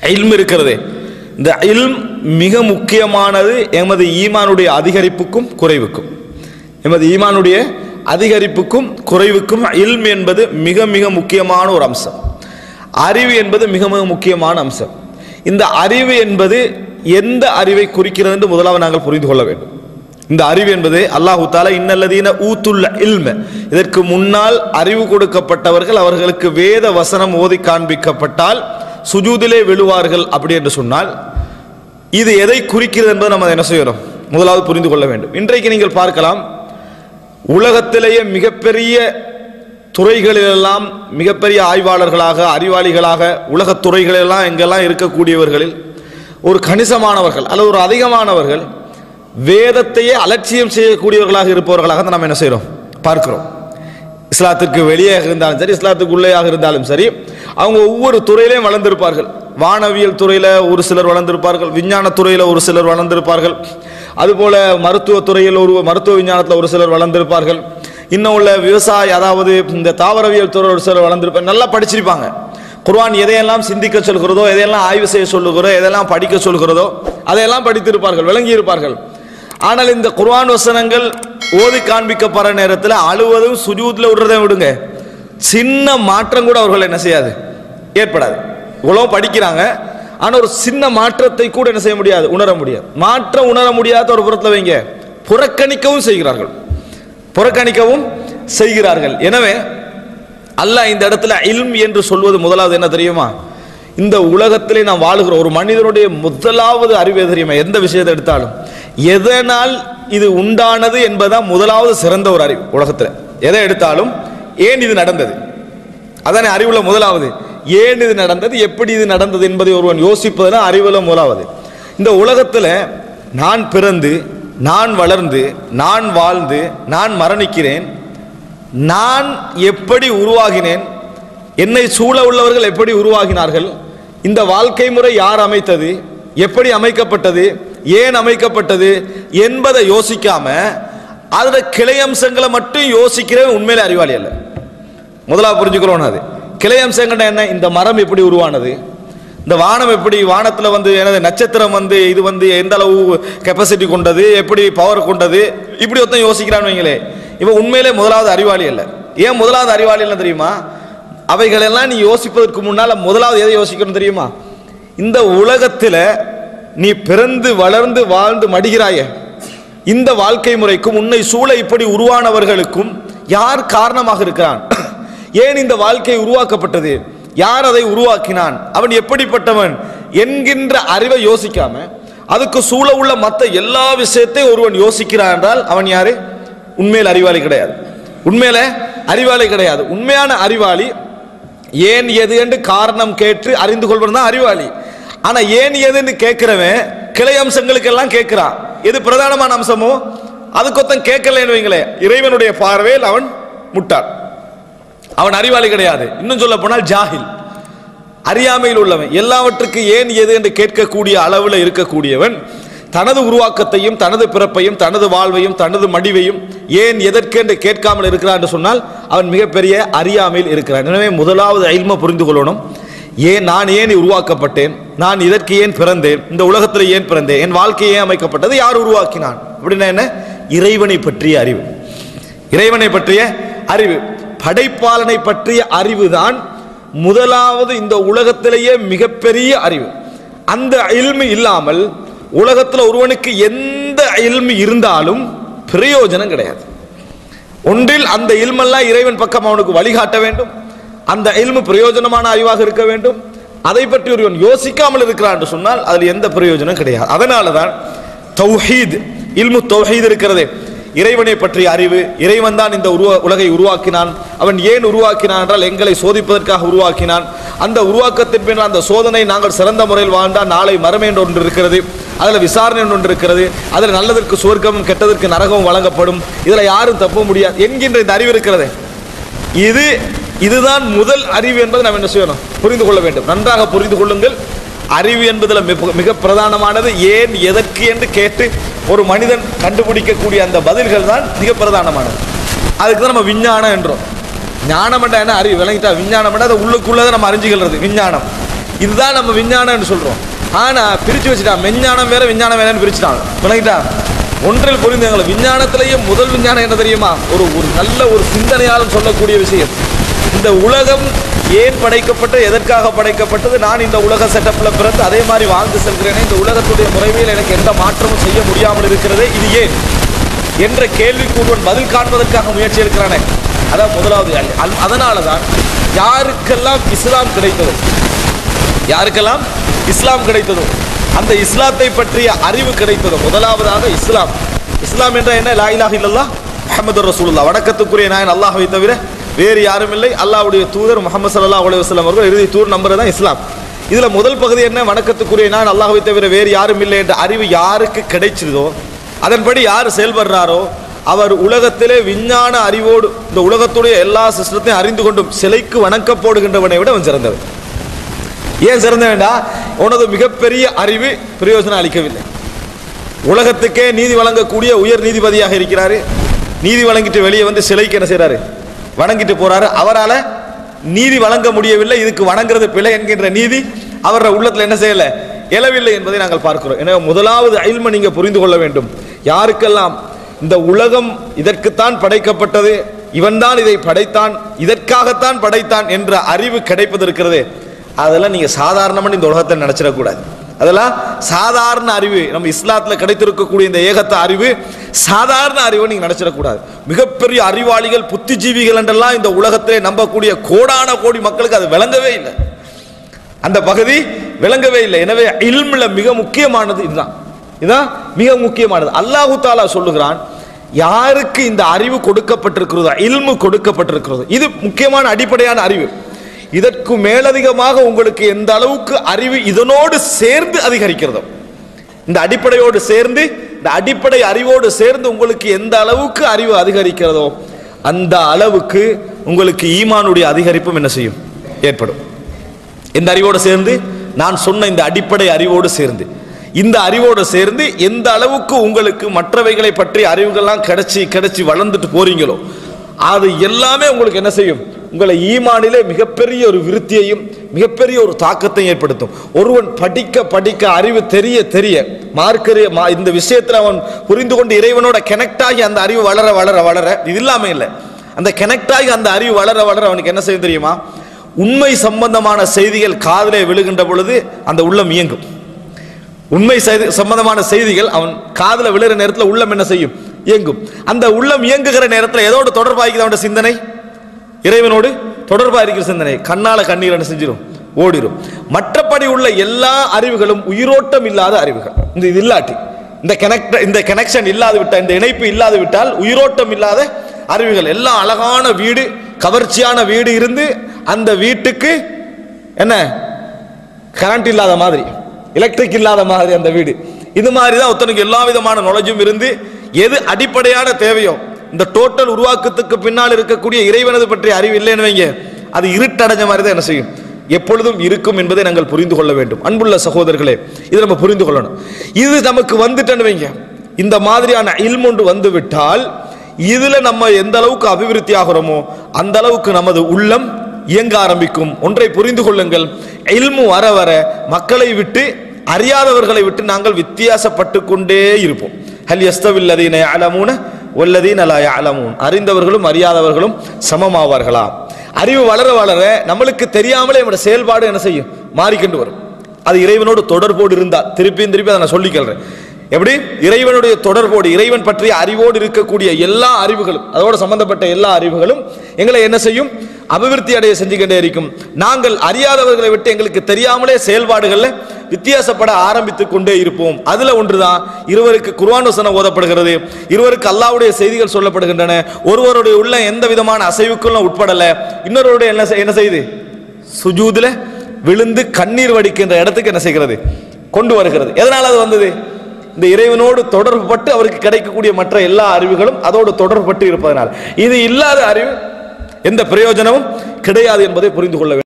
இல்ம் இருக்கிறதே இந்த இல்ம் மிக முக்கியமானது எமது ஈமானுடைய அதிகரிப்புக்கும் குறைவுக்கும் எமது ஈமானுடைய அதிகரிப்புக்கும் குறைவுக்கும் இல்ம் என்பது மிக மிக முக்கியமான ஒரு அம்சம் அறிவு என்பது மிக மிக முக்கியமான அம்சம் இந்த அறிவு என்பது எந்த அறிவை குறிக்கிறது என்று முதலாவது நாங்கள் புரிந்து கொள்ள வேண்டும் இந்த அறிவு என்பது அல்லாஹு தாலா இன்னல்லதீன ஊத்துள்ள இல்ம இதற்கு முன்னால் அறிவு கொடுக்கப்பட்டவர்கள் அவர்களுக்கு வேத வசனம் ஓதி காண்பிக்கப்பட்டால் சுஜூதிலே விழுவார்கள் அப்படி என்று சொன்னால் இது எதை குறிக்கிறது என்பதை நம்ம என்ன செய்யணும் முதலாவது புரிந்து கொள்ள வேண்டும் இன்றைக்கு நீங்கள் பார்க்கலாம் உலகத்திலேயே மிகப்பெரிய துறைகளிலெல்லாம் மிகப்பெரிய ஆய்வாளர்களாக அறிவாளிகளாக உலகத் துறைகளெல்லாம் எங்கெல்லாம் இருக்கக்கூடியவர்களில் ஒரு கணிசமானவர்கள் அல்லது ஒரு அதிகமானவர்கள் வேதத்தையே அலட்சியம் செய்யக்கூடியவர்களாக இருப்பவர்களாக தான் நம்ம என்ன செய்கிறோம் பார்க்கிறோம் இஸ்லாத்திற்கு வெளியே இருந்தாலும் சரி இஸ்லாத்துக்கு உள்ளேயாக இருந்தாலும் சரி அவங்க ஒவ்வொரு துறையிலையும் வளர்ந்திருப்பார்கள் வானவியல் துறையில் ஒரு சிலர் வளர்ந்திருப்பார்கள் விஞ்ஞான துறையில் ஒரு சிலர் வளர்ந்திருப்பார்கள் அதுபோல மருத்துவ துறையில் ஒரு மருத்துவ விஞ்ஞானத்தில் ஒரு சிலர் வளர்ந்திருப்பார்கள் இன்னும் உள்ள விவசாய அதாவது இந்த தாவரவியல் துறை ஒரு சிலர் வளர்ந்திருப்பாங்க நல்லா படிச்சிருப்பாங்க குர்ஆன் எதையெல்லாம் சிந்திக்க சொல்கிறதோ எதையெல்லாம் ஆய்வு செய்ய சொல்லுகிறதோ எதையெல்லாம் படிக்க சொல்கிறதோ அதையெல்லாம் படித்திருப்பார்கள் விளங்கி இருப்பார்கள் ஆனால் இந்த குர்ஆன் வசனங்கள் ஓதி காண்பிக்கப்படுற நேரத்தில் அழுவதும் சுஜூத்தில் விடுறதை விடுங்க சின்ன மாற்றம் கூட அவர்கள் என்ன செய்யாது ஏற்படாது இவ்வளோ படிக்கிறாங்க ஆனால் ஒரு சின்ன மாற்றத்தை கூட என்ன செய்ய முடியாது உணர முடியாது மாற்றம் உணர முடியாத ஒரு புறத்தில் வைங்க புறக்கணிக்கவும் செய்கிறார்கள் புறக்கணிக்கவும் செய்கிறார்கள் எனவே அல்லாஹ் இந்த இடத்துல இல்ம் என்று சொல்வது முதலாவது என்ன தெரியுமா இந்த உலகத்திலே நாம் வாழுகிறோம் ஒரு மனிதனுடைய முதலாவது அறிவு எது தெரியுமா எந்த விஷயத்தை எடுத்தாலும் எதனால் இது உண்டானது என்பதுதான் முதலாவது சிறந்த ஒரு அறிவு உலகத்தில் எதை எடுத்தாலும் ஏன் இது நடந்தது அதானே அறிவுல முதலாவது ஏன் இது நடந்தது எப்படி இது நடந்தது என்பதை ஒருவன் யோசிப்பதுதான் அறிவுல முதலாவது இந்த உலகத்தில் நான் பிறந்து நான் வளர்ந்து நான் வாழ்ந்து நான் மரணிக்கிறேன் நான் எப்படி உருவாகினேன் என்னை சூழ உள்ளவர்கள் எப்படி உருவாகினார்கள் இந்த வாழ்க்கை முறை யார் அமைத்தது எப்படி அமைக்கப்பட்டது ஏன் அமைக்கப்பட்டது என்பதை யோசிக்காம அதோட கிளை அம்சங்களை மட்டும் யோசிக்கிறவன் உண்மையிலே அறிவாளி அல்ல முதலாவது புரிஞ்சுக்கிறோம் அது கிளை அம்சங்கள்னா என்ன இந்த மரம் எப்படி உருவானது இந்த வானம் எப்படி வானத்தில் வந்து எனது நட்சத்திரம் வந்து இது வந்து எந்த அளவு கெப்பாசிட்டி கொண்டது எப்படி பவர் கொண்டது இப்படி ஒருத்தன் யோசிக்கிறான்னு வைங்களே இவன் உண்மையிலே முதலாவது அறிவாளி அல்ல ஏன் முதலாவது அறிவாளி இல்லை தெரியுமா அவைகளெல்லாம் நீ யோசிப்பதற்கு முன்னால் முதலாவது எதை யோசிக்கணும் தெரியுமா இந்த உலகத்தில் நீ பிறந்து வளர்ந்து வாழ்ந்து மடிகிறாயே இந்த வாழ்க்கை முறைக்கும் உன்னை சூழ இப்படி உருவானவர்களுக்கும் யார் காரணமாக இருக்கிறான் ஏன் இந்த வாழ்க்கை உருவாக்கப்பட்டது யார் அதை உருவாக்கினான் அவன் எப்படிப்பட்டவன் என்கின்ற அறிவை யோசிக்காம அதுக்கு சூழ உள்ள மற்ற எல்லா விஷயத்தையும் ஒருவன் யோசிக்கிறான் என்றால் அவன் யாரு உண்மையில் அறிவாளி கிடையாது உண்மையில அறிவாளி கிடையாது உண்மையான அறிவாளி ஏன் எது என்று காரணம் கேட்டு அறிந்து கொள்வன் தான் அறிவாளி ஆனா ஏன் எதுன்னு கேட்கிறவன் கிளை அம்சங்களுக்கு எல்லாம் கேட்கிறான் எது பிரதானமான அம்சமோ அதுக்கு ஒருத்தன் கேட்கலன்னு வைங்களேன் இறைவனுடைய பார்வையில் அவன் முட்டாள் அவன் அறிவாளி கிடையாது இன்னும் சொல்ல போனால் ஜாஹில் அறியாமையில் உள்ளவன் எல்லாவற்றுக்கு ஏன் எது என்று கேட்கக்கூடிய அளவில் இருக்கக்கூடியவன் தனது உருவாக்கத்தையும் தனது பிறப்பையும் தனது வாழ்வையும் தனது மடிவையும் ஏன் எதற்கு என்று கேட்காமல் இருக்கிறான் என்று சொன்னால் அவன் மிகப்பெரிய அறியாமையில் இருக்கிறான் எனவே முதலாவது அயில்மை புரிந்து கொள்ளணும் ஏன் நான் ஏன் உருவாக்கப்பட்டேன் நான் இதற்கு ஏன் பிறந்தேன் இந்த உலகத்தில் ஏன் பிறந்தேன் என் வாழ்க்கை ஏன் அமைக்கப்பட்டது யார் உருவாக்கினான் அப்படின்னா என்ன இறைவனை பற்றிய அறிவு இறைவனை பற்றிய அறிவு படைப்பாளனை பற்றிய அறிவுதான் முதலாவது இந்த உலகத்திலேயே மிகப்பெரிய அறிவு அந்த இல்மு இல்லாமல் உலகத்தில் ஒருவனுக்கு எந்த இல்மு இருந்தாலும் பிரயோஜனம் கிடையாது ஒன்றில் அந்த இல்மெல்லாம் இறைவன் பக்கம் அவனுக்கு வழிகாட்ட வேண்டும் அந்த இல்மு பிரயோஜனமான அறிவாக இருக்க வேண்டும் அதை பற்றி ஒருவன் யோசிக்காமல் இருக்கிறான் என்று சொன்னால் அதில் எந்த பிரயோஜனம் கிடையாது அதனால தான் தௌஹீத் இல்மு தௌஹீத் இருக்கிறதே இறைவனை பற்றிய அறிவு இறைவன் தான் இந்த உருவா உலகை உருவாக்கினான் அவன் ஏன் உருவாக்கினான் என்றால் எங்களை சோதிப்பதற்காக உருவாக்கினான் அந்த உருவாக்கத்தின் பின் அந்த சோதனை நாங்கள் சிறந்த முறையில் வாழ்ந்தால் நாளை மறுமை என்று ஒன்று இருக்கிறது அதில் விசாரணை என்று ஒன்று இருக்கிறது அதில் நல்லதற்கு சுவர்க்கமும் கெட்டதற்கு நரகமும் வழங்கப்படும் இதில் யாரும் தப்ப முடியாது என்கின்ற இந்த அறிவு இருக்கிறதே இது இதுதான் முதல் அறிவு என்பதை நாம் என்ன செய்யணும் புரிந்து கொள்ள வேண்டும் நன்றாக புரிந்து கொள்ளுங்கள் அறிவு என்பதில் மிக மிக பிரதானமானது ஏன் எதற்கு என்று கேட்டு ஒரு மனிதன் கண்டுபிடிக்கக்கூடிய அந்த பதில்கள் தான் மிக பிரதானமானது அதுக்கு தான் நம்ம விஞ்ஞானம் என்றோம் ஞானம் என்ன அறிவு விளங்கிட்டா விஞ்ஞானம் அதை உள்ளுக்குள்ளதை நம்ம அறிஞ்சுக்கிறது விஞ்ஞானம் இதுதான் நம்ம விஞ்ஞானம்னு சொல்றோம் ஆனா பிரிச்சு வச்சுட்டான் மெஞ்ஞானம் வேற விஞ்ஞானம் வேறன்னு பிரிச்சுட்டான் விளங்கிட்டா ஒன்றில் புரிந்துங்கள விஞ்ஞானத்திலேயே முதல் விஞ்ஞானம் என்ன தெரியுமா ஒரு ஒரு நல்ல ஒரு சிந்தனையாளன் சொல்லக்கூடிய விஷயம் இந்த உலகம் ஏன் படைக்கப்பட்டு எதற்காக படைக்கப்பட்டது நான் இந்த உலக செட்டப்ல பிறந்து அதே மாதிரி வாழ்ந்து செல்கிறேனே இந்த உலகத்துடைய முறைமையில் எனக்கு எந்த மாற்றமும் செய்ய முடியாமல் இருக்கிறதே இது ஏன் என்ற கேள்விக்கு ஒருவன் பதில் காண்பதற்காக முயற்சி எடுக்கிறானே அதான் முதலாவது கேள்வி. அல்- அதனால தான் யாருக்கெல்லாம் இஸ்லாம் கிடைத்ததோ யாருக்கெல்லாம் இஸ்லாம் கிடைத்ததோ அந்த இஸ்லாத்தை பற்றிய அறிவு கிடைத்ததோ முதலாவதாக இஸ்லாம் இஸ்லாம் என்ற என்ன லா இலாஹ இல்லல்லாஹ் முஹம்மது ரசூலுல்லாஹ் வணக்கத்துக்குரிய நாயன் அல்லாஹ்வை தவிர வேறு யாரும் இல்லை அல்லாஹ்வுடைய தூதர் முகமது ஸல்லல்லாஹு அலைஹி வஸல்லம் அவர்கள் இறுதி தூர் நம்பர் தான் இஸ்லாம் இதுல முதல் பகுதி என்ன வணக்கத்துக்குரிய நாயன் அல்லாஹ்வை தவிர வேறு யாரும் இல்லை என்ற அறிவு யாருக்கு கிடைச்சதோ அதன்படி யார் செயல்படுறாரோ அவர் உலகத்திலே விஞ்ஞான அறிவோடு இந்த உலகத்துடைய எல்லா சிஸ்டத்தையும் அறிந்து கொண்டும் சிலைக்கு வணக்கப்போடுகின்றவனை விட அவன் சிறந்தவன் ஏன் சிறந்த வேண்டாம் உனது மிகப்பெரிய அறிவு பிரயோஜனம் அளிக்கவில்லை உலகத்துக்கே நீதி வழங்கக்கூடிய உயர் நீதிபதியாக இருக்கிறாரு நீதி வழங்கிட்டு வெளியே வந்து சிலைக்கு என்ன செய்றாரு வணங்கிட்டு போறாரு அவரால நீதி வழங்க முடியவில்லை இதுக்கு வணங்குறது பிழை என்கின்ற நீதி அவர உள்ளத்துல என்ன செய்யல எழவில்லை என்பதை நாங்கள் பார்க்கிறோம் எனவே முதலாவது அயில்ம நீங்க புரிந்து கொள்ள வேண்டும் யாருக்கெல்லாம் இந்த உலகம் இதற்குத்தான் படைக்கப்பட்டது இவன்தான் இதை படைத்தான் இதற்காகத்தான் படைத்தான் என்ற அறிவு கிடைப்பது இருக்கிறது அதெல்லாம் நீங்க சாதாரணமான இந்த உலகத்தை நினைச்சிடக்கூடாது அதெல்லாம் சாதாரண அறிவு நம்ம இஸ்லாத்துல கிடைத்திருக்கக்கூடிய இந்த ஏகத்த அறிவு சாதாரண அறிவை நீங்க நினைச்சிடக்கூடாது மிகப்பெரிய அறிவாளிகள் புத்திஜீவிகள் என்றெல்லாம் இந்த உலகத்திலே நம்பக்கூடிய கோடான கோடி மக்களுக்கு அது விளங்கவே இல்லை அந்த பகுதி விளங்கவே இல்லை எனவே இல்மில் மிக முக்கியமானது இதுதான் இதுதான் மிக முக்கியமானது அல்லாஹு தாலா சொல்லுகிறான் யாருக்கு இந்த அறிவு கொடுக்கப்பட்டிருக்கிறதோ இல்மு கொடுக்கப்பட்டிருக்கிறதோ இது முக்கியமான அடிப்படையான அறிவு இதற்கு மேலதிகமாக உங்களுக்கு எந்த அளவுக்கு அறிவு இதனோடு சேர்ந்து அதிகரிக்கிறதோ இந்த அடிப்படையோடு சேர்ந்து இந்த அடிப்படை அறிவோடு சேர்ந்து உங்களுக்கு எந்த அளவுக்கு அறிவு அதிகரிக்கிறதோ அந்த அளவுக்கு உங்களுக்கு ஈமானுடைய அதிகரிப்பும் என்ன செய்யும் ஏற்படும் இந்த அறிவோடு சேர்ந்து நான் சொன்ன இந்த அடிப்படை அறிவோடு சேர்ந்து இந்த அறிவோடு சேர்ந்து எந்த அளவுக்கு உங்களுக்கு மற்றவைகளை பற்றி அறிவுகள்லாம் கிடைச்சி கிடைச்சி வளர்ந்துட்டு போறீங்களோ அது எல்லாமே உங்களுக்கு என்ன செய்யும் உங்களை ஈமானிலே மிகப்பெரிய ஒரு விருத்தியையும் மிகப்பெரிய ஒரு தாக்கத்தையும் ஏற்படுத்தும் ஒருவன் படிக்க படிக்க அறிவு தெரிய தெரிய மார்க்கரிய மா- இந்த விஷயத்தில் அவன் புரிந்து கொண்டு இறைவனோட கனெக்ட் ஆகி அந்த அறிவு வளர வளர வளர இது இல்லாம இல்லை அந்த கனெக்ட் ஆகி அந்த அறிவு வளர வளர அவனுக்கு என்ன செய்யும் தெரியுமா உண்மை சம்பந்தமான செய்திகள் காதிலே விழுகின்ற பொழுது அந்த உள்ளம் இயங்கும் உண்மை செய்தி சம்பந்தமான செய்திகள் அவன் காதுல விழுகிற நேரத்தில் உள்ளம் என்ன செய்யும் இயங்கும் அந்த உள்ளம் இயங்குகிற நேரத்தில் எதோடு தொடர்பாகிக்குது அவனோட சிந்தனை இறைவனோடு தொடர்பா இருக்கிற சிந்தனை கண்ணால கண்ணீர் என்ன செஞ்சிடும் ஓடிடும் மற்றபடி உள்ள எல்லா அறிவுகளும் உயிரோட்டம் இல்லாத அறிவுகள் இந்த இது இல்லாட்டி இந்த கனெக்ட் இந்த கனெக்ஷன் இல்லாது விட்டால் இந்த இணைப்பு இல்லாது விட்டால் உயிரோட்டம் இல்லாத அறிவுகள் எல்லாம் அழகான வீடு கவர்ச்சியான வீடு இருந்து அந்த வீட்டுக்கு என்ன கரண்ட் இல்லாத மாதிரி எலக்ட்ரிக் இல்லாத மாதிரி அந்த வீடு இது மாதிரி தான் ஒருத்தனுக்கு எல்லா விதமான நாலேஜும் இருந்து எது அடிப்படையான தேவையோ இந்த டோட்டல் உருவாக்கத்துக்கு பின்னால் இருக்கக்கூடிய இறைவனது பற்றிய அறிவு இல்லைன்னு வைங்க அது இருட்டடைஞ்ச மாதிரி தான் என்ன செய்யும் எப்பொழுதும் இருக்கும் என்பதை நாங்கள் புரிந்து கொள்ள வேண்டும் அன்புள்ள சகோதரர்களே இது நம்ம புரிந்து கொள்ளணும் இது நமக்கு வந்துட்டேன்னு வைங்க இந்த மாதிரியான இல்மொன்று வந்து விட்டால் இதுல நம்ம எந்த அளவுக்கு அபிவிருத்தி ஆகிறோமோ அந்த அளவுக்கு நமது உள்ளம் இயங்க ஆரம்பிக்கும் ஒன்றை புரிந்து கொள்ளுங்கள் இல்மு வர வர மக்களை விட்டு அறியாதவர்களை விட்டு நாங்கள் வித்தியாசப்பட்டு கொண்டே இருப்போம் ஹல் யஸ்தவில்லதீன யஅலமூன வல்லதீன லா யஅலமூன் அறிந்தவர்களும் அறியாதவர்களும் சமமாவார்களா அறிவு வளர வளர நம்மளுக்கு தெரியாமலே நம்முடைய செயல்பாடு என்ன செய்யும் மாறிக்கொண்டு வரும் அது இறைவனோடு தொடர்போடு இருந்தால் திருப்பியும் திருப்பி அதை நான் சொல்லிக்கிறேன் எப்படி இறைவனுடைய தொடர்போடு இறைவன் பற்றிய அறிவோடு இருக்கக்கூடிய எல்லா அறிவுகளும் அதோடு சம்பந்தப்பட்ட எல்லா அறிவுகளும் எங்களை என்ன செய்யும் அபிவிருத்தி அடைய செஞ்சுக்கிட்டே இருக்கும் நாங்கள் அறியாதவர்களை விட்டு எங்களுக்கு தெரியாமலே செயல்பாடுகள்ல வித்தியாசப்பட ஆரம்பித்துக் கொண்டே இருப்போம் அதுல ஒன்றுதான் இருவருக்கு குர்ஆன் வசனம் ஓதப்படுகிறது இருவருக்கு அல்லாஹ்வுடைய செய்திகள் சொல்லப்படுகின்றன ஒருவருடைய உள்ள எந்த விதமான அசைவுக்குள்ளும் உட்படல இன்னொருவருடைய என்ன செய்- என்ன செய்யுது சுஜூதுல விழுந்து கண்ணீர் வடிக்கின்ற இடத்துக்கு என்ன செய்கிறது கொண்டு வருகிறது எதனால் அது வந்தது இந்த இறைவனோடு தொடர்பு பட்டு அவருக்கு கிடைக்கக்கூடிய மற்ற எல்லா அறிவுகளும் அதோடு தொடர்பு பட்டு இருப்பதனால் இது இல்லாத அறிவு எந்த பிரயோஜனமும் கிடையாது என்பதை புரிந்து கொள்ள வேண்டும்